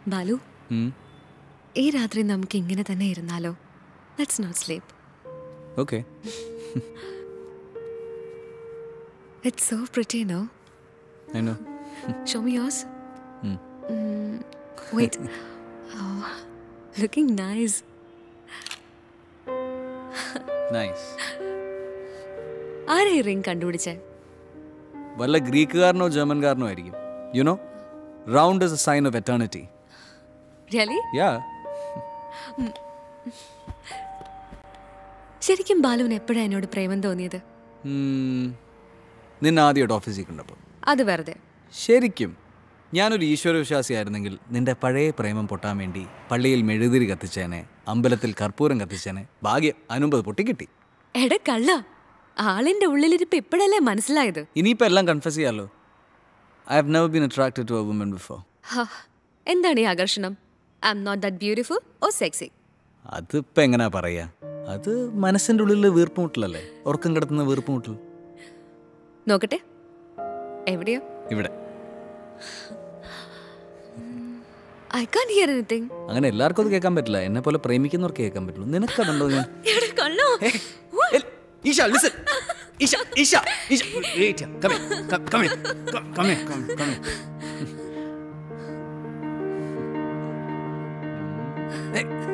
ബാലു ഉം. ഈ രാത്രി നമുക്ക് ഇങ്ങനെ തന്നെ ഇരുന്നാലോ let's not sleep okay it's so pretty no I know. Show me yours um. Wait looking nice nice ആരെ ഈ റിംഗ് കണ്ടുപിടിച്ചേ വല്ല ഗ്രീക്കുകാരനോ ജർമ്മൻകാരനോ ആയിരിക്കും you know round is a sign of eternity really yeah ശരിക്കും ബാലുവിന് എപ്പോഴാണ് എന്നോട് പ്രേമം തോന്നിയത് നിന്നെ ആദ്യമായിട്ട് ഓഫീസിൽ കണ്ടപ്പോൾ അത് വെറുതെ ശരിക്കും ഞാനൊരു ഈശ്വരവിശ്വാസിയായിരുന്നെങ്കിൽ നിന്റെ പഴയ പ്രേമം പൊട്ടാൻ വേണ്ടി പള്ളിയിൽ മെഴുതിരി കത്തിച്ചേനെ അമ്പലത്തിൽ കർപ്പൂരം കത്തിച്ചേനെ ഭാഗ്യം അനുമ്പത് പൊട്ടിക്കിട്ടി എട കള്ള ആളിന്റെ ഉള്ളിലിരിപ്പ് ഇപ്പോഴല്ലേ മനസ്സിലായത് ഇനിയിപ്പോൾ എല്ലാം കൺഫ്യസ് ചെയ്യാലോ I have never been attracted to a woman before ഹ, എന്താണ് ഈ ആകർഷണം I'm not that beautiful or sexy അതിപ്പോൾ എങ്ങനെയാ പറയുക അത് മനസ്സിൻ്റെ ഉള്ളിൽ വീർപ്പുമുട്ടലല്ലേ ഉറക്കം കിടത്തുന്ന വീർപ്പുമുട്ടൽ നോക്കട്ടെ എവിടെയോ ഇവിടെ ഐ കാൻ ഹിയർ എനിത്തിങ് അങ്ങനെ എല്ലാവർക്കും അത് കേൾക്കാൻ പറ്റില്ല എന്നെ പോലെ പ്രേമിക്കുന്നവർക്ക് കേൾക്കാൻ പറ്റുള്ളൂ നിനക്കതുണ്ടോ ഞാൻ കള്ളോ Isha listen Isha Isha Isha wait here. come here come, come here come, come here come, come here Hey.